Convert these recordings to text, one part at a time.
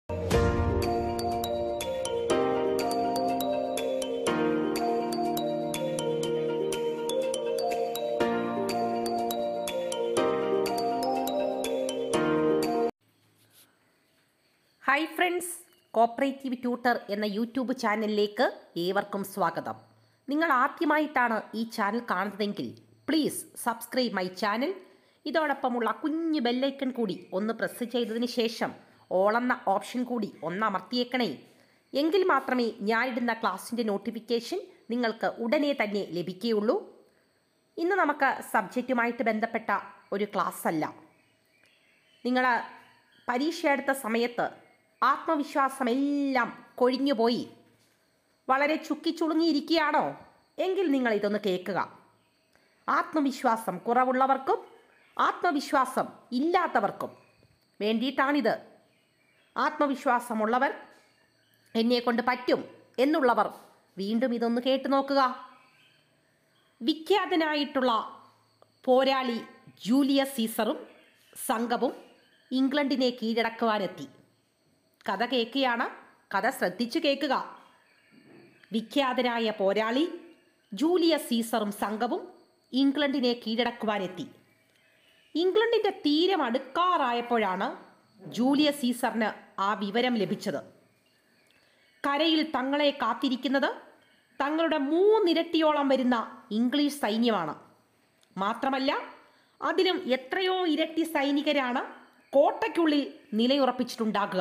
hi friends cooperative tutor എന്ന YouTube ചാനലിലേക്ക് ഏവർക്കും സ്വാഗതം നിങ്ങൾ ആദ്യമായിട്ടാണ് ഈ ചാനൽ കാണുന്നതെങ്കിൽ പ്ലീസ് സബ്സ്ക്രൈബ് മൈ ചാനൽ ഇതോടൊപ്പമുള്ള കുഞ്ഞു ബെല്ലൈക്കൺ കൂടി ഒന്ന് പ്രസ് ചെയ്തതിന് ശേഷം ഓളെന്ന ഓപ്ഷൻ കൂടി ഒന്ന് അമർത്തിയേക്കണേ എങ്കിൽ മാത്രമേ ഞാനിടുന്ന ക്ലാസ്സിൻ്റെ നോട്ടിഫിക്കേഷൻ നിങ്ങൾക്ക് ഉടനെ തന്നെ ലഭിക്കുകയുള്ളൂ ഇന്ന് നമുക്ക് സബ്ജക്റ്റുമായിട്ട് ബന്ധപ്പെട്ട ഒരു ക്ലാസ് അല്ല നിങ്ങൾ പരീക്ഷ എടുത്ത സമയത്ത് ആത്മവിശ്വാസമെല്ലാം കൊഴിഞ്ഞുപോയി വളരെ ചുക്കിച്ചുളുങ്ങിയിരിക്കുകയാണോ എങ്കിൽ നിങ്ങൾ ഇതൊന്ന് കേൾക്കുക ആത്മവിശ്വാസം കുറവുള്ളവർക്കും ആത്മവിശ്വാസം ഇല്ലാത്തവർക്കും വേണ്ടിയിട്ടാണിത് ആത്മവിശ്വാസമുള്ളവർ എന്നെ കൊണ്ട് പറ്റും എന്നുള്ളവർ വീണ്ടും ഇതൊന്ന് കേട്ടു നോക്കുക വിഖ്യാതനായിട്ടുള്ള പോരാളി ജൂലിയസ് സീസറും സംഘവും ഇംഗ്ലണ്ടിനെ കീഴടക്കുവാനെത്തി കഥ കേൾക്കുകയാണ് കഥ ശ്രദ്ധിച്ചു കേൾക്കുക വിഖ്യാതനായ പോരാളി ജൂലിയസ് സീസറും സംഘവും ഇംഗ്ലണ്ടിനെ കീഴടക്കുവാനെത്തി ഇംഗ്ലണ്ടിൻ്റെ തീരം അടുക്കാറായപ്പോഴാണ് ജൂലിയസ് സീസറിന് ആ വിവരം ലഭിച്ചത് കരയിൽ തങ്ങളെ കാത്തിരിക്കുന്നത് തങ്ങളുടെ മൂന്നിരട്ടിയോളം വരുന്ന ഇംഗ്ലീഷ് സൈന്യമാണ് മാത്രമല്ല അതിലും എത്രയോ ഇരട്ടി സൈനികരാണ് കോട്ടയ്ക്കുള്ളിൽ നിലയുറപ്പിച്ചിട്ടുണ്ടാകുക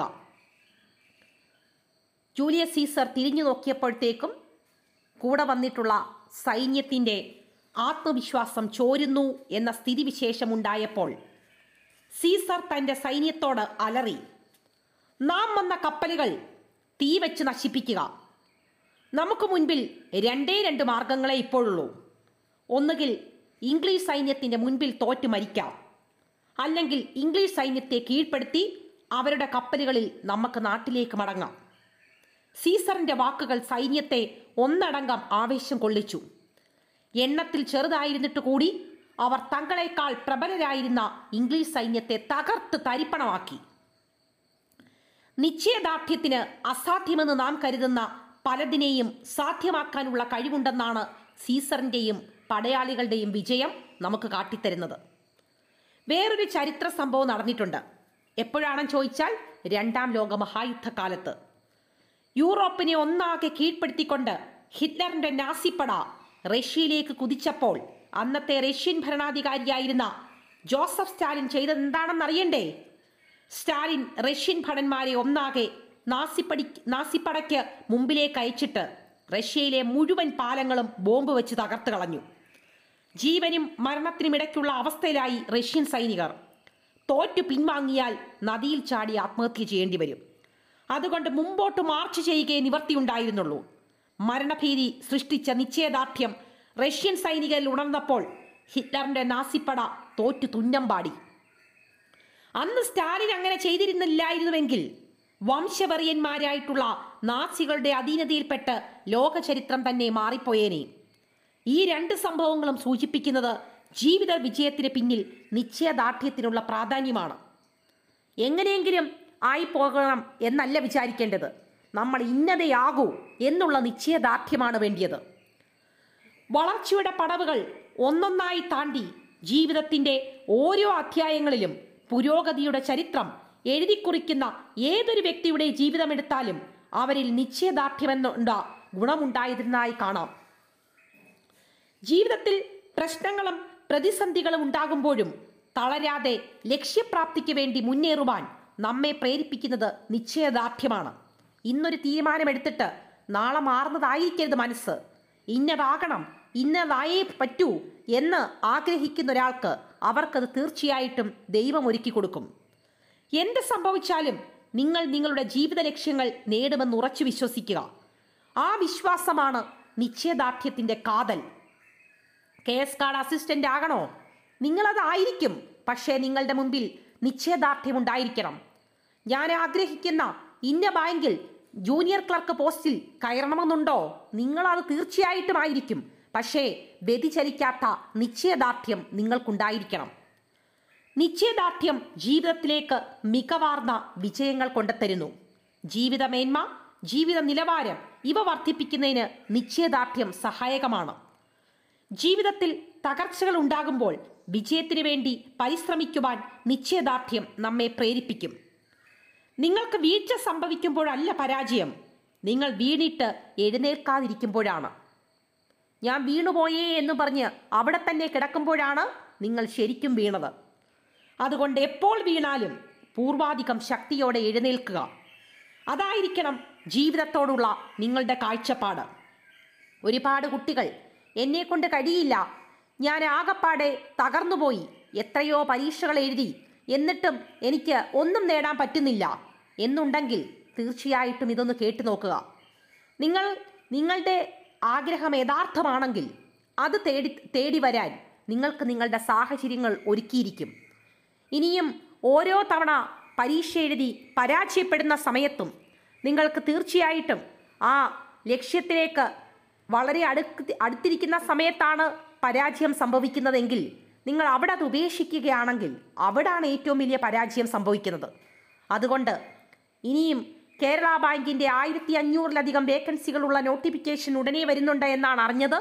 ജൂലിയസ് സീസർ തിരിഞ്ഞു നോക്കിയപ്പോഴത്തേക്കും കൂടെ വന്നിട്ടുള്ള സൈന്യത്തിൻ്റെ ആത്മവിശ്വാസം ചോരുന്നു എന്ന സ്ഥിതിവിശേഷമുണ്ടായപ്പോൾ സീസർ തൻ്റെ സൈന്യത്തോട് അലറി നാം വന്ന കപ്പലുകൾ തീ വെച്ച് നശിപ്പിക്കുക നമുക്ക് മുൻപിൽ രണ്ടേ രണ്ട് മാർഗങ്ങളെ ഇപ്പോഴുള്ളൂ ഒന്നുകിൽ ഇംഗ്ലീഷ് സൈന്യത്തിൻ്റെ മുൻപിൽ തോറ്റു മരിക്കാം അല്ലെങ്കിൽ ഇംഗ്ലീഷ് സൈന്യത്തെ കീഴ്പ്പെടുത്തി അവരുടെ കപ്പലുകളിൽ നമുക്ക് നാട്ടിലേക്ക് മടങ്ങാം സീസറിന്റെ വാക്കുകൾ സൈന്യത്തെ ഒന്നടങ്കം ആവേശം കൊള്ളിച്ചു എണ്ണത്തിൽ ചെറുതായിരുന്നിട്ട് കൂടി അവർ തങ്ങളെക്കാൾ പ്രബലരായിരുന്ന ഇംഗ്ലീഷ് സൈന്യത്തെ തകർത്ത് തരിപ്പണമാക്കി നിശ്ചയദാർഢ്യത്തിന് അസാധ്യമെന്ന് നാം കരുതുന്ന പലതിനെയും സാധ്യമാക്കാനുള്ള കഴിവുണ്ടെന്നാണ് സീസറിൻ്റെയും പടയാളികളുടെയും വിജയം നമുക്ക് കാട്ടിത്തരുന്നത് വേറൊരു ചരിത്ര സംഭവം നടന്നിട്ടുണ്ട് എപ്പോഴാണെന്ന് ചോദിച്ചാൽ രണ്ടാം ലോക മഹായുദ്ധകാലത്ത് യൂറോപ്പിനെ ഒന്നാകെ കീഴ്പ്പെടുത്തിക്കൊണ്ട് ഹിറ്റ്ലറിന്റെ നാസിപ്പട റഷ്യയിലേക്ക് കുതിച്ചപ്പോൾ അന്നത്തെ റഷ്യൻ ഭരണാധികാരിയായിരുന്ന ജോസഫ് സ്റ്റാലിൻ ചെയ്തത് എന്താണെന്ന് അറിയണ്ടേ സ്റ്റാലിൻ റഷ്യൻ ഭടന്മാരെ ഒന്നാകെ നാസിപ്പടി നാസിപ്പടയ്ക്ക് മുമ്പിലേക്ക് അയച്ചിട്ട് റഷ്യയിലെ മുഴുവൻ പാലങ്ങളും ബോംബ് വെച്ച് തകർത്ത് കളഞ്ഞു ജീവനും മരണത്തിനും ഇടയ്ക്കുള്ള അവസ്ഥയിലായി റഷ്യൻ സൈനികർ തോറ്റു പിൻവാങ്ങിയാൽ നദിയിൽ ചാടി ആത്മഹത്യ ചെയ്യേണ്ടി വരും അതുകൊണ്ട് മുമ്പോട്ട് മാർച്ച് ചെയ്യുകയെ നിവർത്തിയുണ്ടായിരുന്നുള്ളൂ മരണഭീതി സൃഷ്ടിച്ച നിശ്ചയദാർഢ്യം റഷ്യൻ സൈനികരിൽ ഉണർന്നപ്പോൾ ഹിറ്റ്ലറിന്റെ നാസിപ്പട തോറ്റു തുന്നം പാടി അന്ന് സ്റ്റാലിൻ അങ്ങനെ ചെയ്തിരുന്നില്ലായിരുന്നുവെങ്കിൽ വംശവെറിയന്മാരായിട്ടുള്ള നാസികളുടെ അധീനതയിൽപ്പെട്ട് ലോകചരിത്രം തന്നെ മാറിപ്പോയേനെ ഈ രണ്ട് സംഭവങ്ങളും സൂചിപ്പിക്കുന്നത് ജീവിത വിജയത്തിന് പിന്നിൽ നിശ്ചയദാർഢ്യത്തിനുള്ള പ്രാധാന്യമാണ് എങ്ങനെയെങ്കിലും ആയി പോകണം എന്നല്ല വിചാരിക്കേണ്ടത് നമ്മൾ ഇന്നതയാകൂ എന്നുള്ള നിശ്ചയദാർഢ്യമാണ് വേണ്ടിയത് വളർച്ചയുടെ പടവുകൾ ഒന്നൊന്നായി താണ്ടി ജീവിതത്തിൻ്റെ ഓരോ അധ്യായങ്ങളിലും പുരോഗതിയുടെ ചരിത്രം എഴുതിക്കുറിക്കുന്ന ഏതൊരു വ്യക്തിയുടെ ജീവിതമെടുത്താലും അവരിൽ നിശ്ചയദാർഢ്യമെന്നുണ്ട ഗുണമുണ്ടായിരുന്നതായി കാണാം ജീവിതത്തിൽ പ്രശ്നങ്ങളും പ്രതിസന്ധികളും ഉണ്ടാകുമ്പോഴും തളരാതെ ലക്ഷ്യപ്രാപ്തിക്ക് വേണ്ടി മുന്നേറുവാൻ നമ്മെ പ്രേരിപ്പിക്കുന്നത് നിശ്ചയദാർഢ്യമാണ് ഇന്നൊരു തീരുമാനമെടുത്തിട്ട് നാളെ മാറുന്നതായിരിക്കരുത് മനസ്സ് ഇന്നതാകണം ഇന്നതായേ പറ്റൂ എന്ന് ആഗ്രഹിക്കുന്ന ഒരാൾക്ക് അവർക്കത് തീർച്ചയായിട്ടും ദൈവം ഒരുക്കി കൊടുക്കും എന്ത് സംഭവിച്ചാലും നിങ്ങൾ നിങ്ങളുടെ ജീവിത ലക്ഷ്യങ്ങൾ നേടുമെന്ന് ഉറച്ചു വിശ്വസിക്കുക ആ വിശ്വാസമാണ് നിശ്ചയദാർഢ്യത്തിൻ്റെ കാതൽ കെ എസ് കാർഡ് അസിസ്റ്റന്റ് ആകണോ നിങ്ങളതായിരിക്കും പക്ഷേ നിങ്ങളുടെ മുമ്പിൽ നിശ്ചയദാർഢ്യം ഉണ്ടായിരിക്കണം ഞാൻ ആഗ്രഹിക്കുന്ന ഇന്ന ബാങ്കിൽ ജൂനിയർ ക്ലർക്ക് പോസ്റ്റിൽ കയറണമെന്നുണ്ടോ നിങ്ങളത് തീർച്ചയായിട്ടും ആയിരിക്കും പക്ഷേ വ്യതിചലിക്കാത്ത നിശ്ചയദാർഢ്യം നിങ്ങൾക്കുണ്ടായിരിക്കണം നിശ്ചയദാർഢ്യം ജീവിതത്തിലേക്ക് മികവാർന്ന വിജയങ്ങൾ കൊണ്ടുത്തരുന്നു ജീവിതമേന്മ ജീവിത നിലവാരം ഇവ വർദ്ധിപ്പിക്കുന്നതിന് നിശ്ചയദാർഢ്യം സഹായകമാണ് ജീവിതത്തിൽ തകർച്ചകൾ ഉണ്ടാകുമ്പോൾ വിജയത്തിനു വേണ്ടി പരിശ്രമിക്കുവാൻ നിശ്ചയദാർഢ്യം നമ്മെ പ്രേരിപ്പിക്കും നിങ്ങൾക്ക് വീഴ്ച സംഭവിക്കുമ്പോഴല്ല പരാജയം നിങ്ങൾ വീണിട്ട് എഴുന്നേൽക്കാതിരിക്കുമ്പോഴാണ് ഞാൻ വീണുപോയേ എന്ന് പറഞ്ഞ് അവിടെ തന്നെ കിടക്കുമ്പോഴാണ് നിങ്ങൾ ശരിക്കും വീണത് അതുകൊണ്ട് എപ്പോൾ വീണാലും പൂർവാധികം ശക്തിയോടെ എഴുന്നേൽക്കുക അതായിരിക്കണം ജീവിതത്തോടുള്ള നിങ്ങളുടെ കാഴ്ചപ്പാട് ഒരുപാട് കുട്ടികൾ എന്നെ കൊണ്ട് കഴിയില്ല ഞാൻ ആകപ്പാടെ തകർന്നുപോയി എത്രയോ പരീക്ഷകൾ എഴുതി എന്നിട്ടും എനിക്ക് ഒന്നും നേടാൻ പറ്റുന്നില്ല എന്നുണ്ടെങ്കിൽ തീർച്ചയായിട്ടും ഇതൊന്ന് കേട്ടു നോക്കുക നിങ്ങൾ നിങ്ങളുടെ ആഗ്രഹം യഥാർത്ഥമാണെങ്കിൽ അത് തേടി തേടി വരാൻ നിങ്ങൾക്ക് നിങ്ങളുടെ സാഹചര്യങ്ങൾ ഒരുക്കിയിരിക്കും ഇനിയും ഓരോ തവണ പരീക്ഷ എഴുതി പരാജയപ്പെടുന്ന സമയത്തും നിങ്ങൾക്ക് തീർച്ചയായിട്ടും ആ ലക്ഷ്യത്തിലേക്ക് വളരെ അടുക്ക് അടുത്തിരിക്കുന്ന സമയത്താണ് പരാജയം സംഭവിക്കുന്നതെങ്കിൽ നിങ്ങൾ അവിടെ അത് ഉപേക്ഷിക്കുകയാണെങ്കിൽ അവിടാണ് ഏറ്റവും വലിയ പരാജയം സംഭവിക്കുന്നത് അതുകൊണ്ട് ഇനിയും കേരള ബാങ്കിന്റെ ആയിരത്തി അഞ്ഞൂറിലധികം വേക്കൻസികളുള്ള നോട്ടിഫിക്കേഷൻ ഉടനെ വരുന്നുണ്ട് എന്നാണ് അറിഞ്ഞത്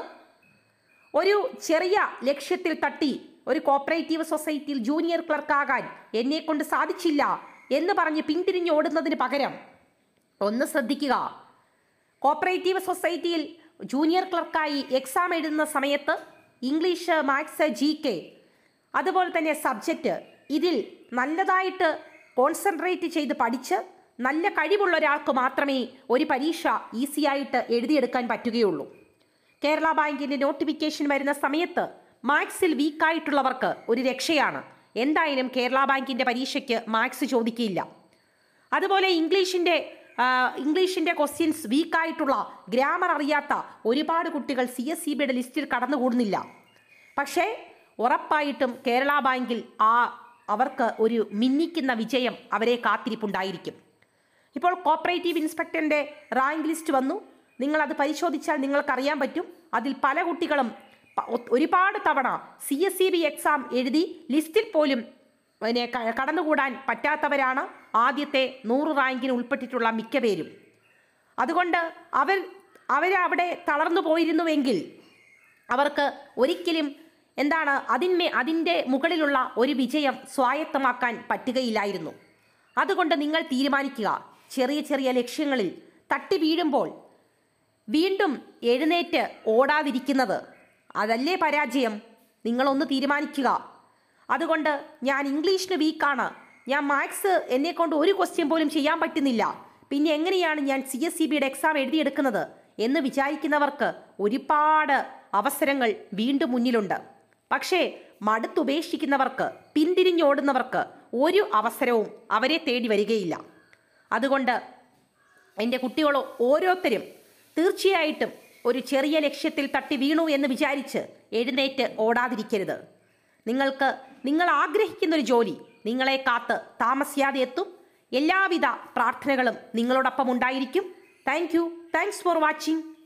ഒരു ചെറിയ ലക്ഷ്യത്തിൽ തട്ടി ഒരു കോപ്പറേറ്റീവ് സൊസൈറ്റിയിൽ ജൂനിയർ ക്ലർക്കാകാൻ എന്നെ കൊണ്ട് സാധിച്ചില്ല എന്ന് പറഞ്ഞ് പിന്തിരിഞ്ഞോടുന്നതിന് പകരം ഒന്ന് ശ്രദ്ധിക്കുക കോപ്പറേറ്റീവ് സൊസൈറ്റിയിൽ ജൂനിയർ ക്ലർക്കായി എക്സാം എഴുതുന്ന സമയത്ത് ഇംഗ്ലീഷ് മാത്സ് ജി കെ അതുപോലെ തന്നെ സബ്ജക്റ്റ് ഇതിൽ നല്ലതായിട്ട് കോൺസെൻട്രേറ്റ് ചെയ്ത് പഠിച്ച് നല്ല കഴിവുള്ള ഒരാൾക്ക് മാത്രമേ ഒരു പരീക്ഷ ഈസിയായിട്ട് എഴുതിയെടുക്കാൻ പറ്റുകയുള്ളൂ കേരള ബാങ്കിന്റെ നോട്ടിഫിക്കേഷൻ വരുന്ന സമയത്ത് മാത്സിൽ വീക്കായിട്ടുള്ളവർക്ക് ഒരു രക്ഷയാണ് എന്തായാലും കേരള ബാങ്കിന്റെ പരീക്ഷയ്ക്ക് മാത്സ് ചോദിക്കില്ല അതുപോലെ ഇംഗ്ലീഷിൻ്റെ ആ, ഇംഗ്ലീഷിൻ്റെ ക്വസ്റ്റ്യൻസ് വീക്കായിട്ടുള്ള ഗ്രാമർ അറിയാത്ത ഒരുപാട് കുട്ടികൾ സി എസ് സി ബിയുടെ ലിസ്റ്റിൽ കടന്നുകൂടുന്നില്ല പക്ഷേ ഉറപ്പായിട്ടും കേരള ബാങ്കിൽ ആ അവർക്ക് ഒരു മിന്നിക്കുന്ന വിജയം അവരെ കാത്തിരിപ്പുണ്ടായിരിക്കും ഇപ്പോൾ കോപ്പറേറ്റീവ് ഇൻസ്പെക്ടറിൻ്റെ റാങ്ക് ലിസ്റ്റ് വന്നു നിങ്ങളത് പരിശോധിച്ചാൽ നിങ്ങൾക്കറിയാൻ പറ്റും അതിൽ പല കുട്ടികളും പ- ഒ- ഒരുപാട് തവണ C S C B exam എഴുതി ലിസ്റ്റിൽ പോലും പിന്നെ ക- കടന്നുകൂടാൻ പറ്റാത്തവരാണ് ആദ്യത്തെ നൂറ് റാങ്കിന് ഉൾപ്പെട്ടിട്ടുള്ള മിക്ക പേരും അതുകൊണ്ട് അവർ അവരവിടെ തളർന്നു പോയിരുന്നുവെങ്കിൽ അവർക്ക് ഒരിക്കലും എന്താണ് അതിന്മേ അതിൻ്റെ മുകളിലുള്ള ഒരു വിജയം സ്വായത്തമാക്കാൻ പറ്റുകയില്ലായിരുന്നു അതുകൊണ്ട് നിങ്ങൾ തീരുമാനിക്കുക ചെറിയ ചെറിയ ലക്ഷ്യങ്ങളിൽ തട്ടി വീഴുമ്പോൾ വീണ്ടും എഴുന്നേറ്റ് ഓടാതിരിക്കുന്നത് അതല്ലേ പരാജയം നിങ്ങളൊന്ന് തീരുമാനിക്കുക അതുകൊണ്ട് ഞാൻ ഇംഗ്ലീഷിന് വീക്കാണ് ഞാൻ മാത്സ് എന്നെ കൊണ്ട് ഒരു ക്വസ്റ്റ്യൻ പോലും ചെയ്യാൻ പറ്റുന്നില്ല പിന്നെ എങ്ങനെയാണ് ഞാൻ സി എസ് സി ബിയുടെ എക്സാം എഴുതിയെടുക്കുന്നത് എന്ന് വിചാരിക്കുന്നവർക്ക് ഒരുപാട് അവസരങ്ങൾ വീണ്ടും മുന്നിലുണ്ട് പക്ഷേ മടുത്തുപേക്ഷിക്കുന്നവർക്ക് പിന്തിരിഞ്ഞോടുന്നവർക്ക് ഒരു അവസരവും അവരെ തേടി വരികയില്ല അതുകൊണ്ട് എൻ്റെ കുട്ടികളോ ഓരോരുത്തരും തീർച്ചയായിട്ടും ഒരു ചെറിയ ലക്ഷ്യത്തിൽ തട്ടി വീണു എന്ന് വിചാരിച്ച് എഴുന്നേറ്റ് ഓടാതിരിക്കരുത് നിങ്ങൾക്ക് നിങ്ങൾ ആഗ്രഹിക്കുന്ന ഒരു ജോലി നിങ്ങളെ കാത്ത് താമസിയാതെ എത്തും എല്ലാവിധ പ്രാർത്ഥനകളും നിങ്ങളോടൊപ്പം ഉണ്ടായിരിക്കും thank you thanks for watching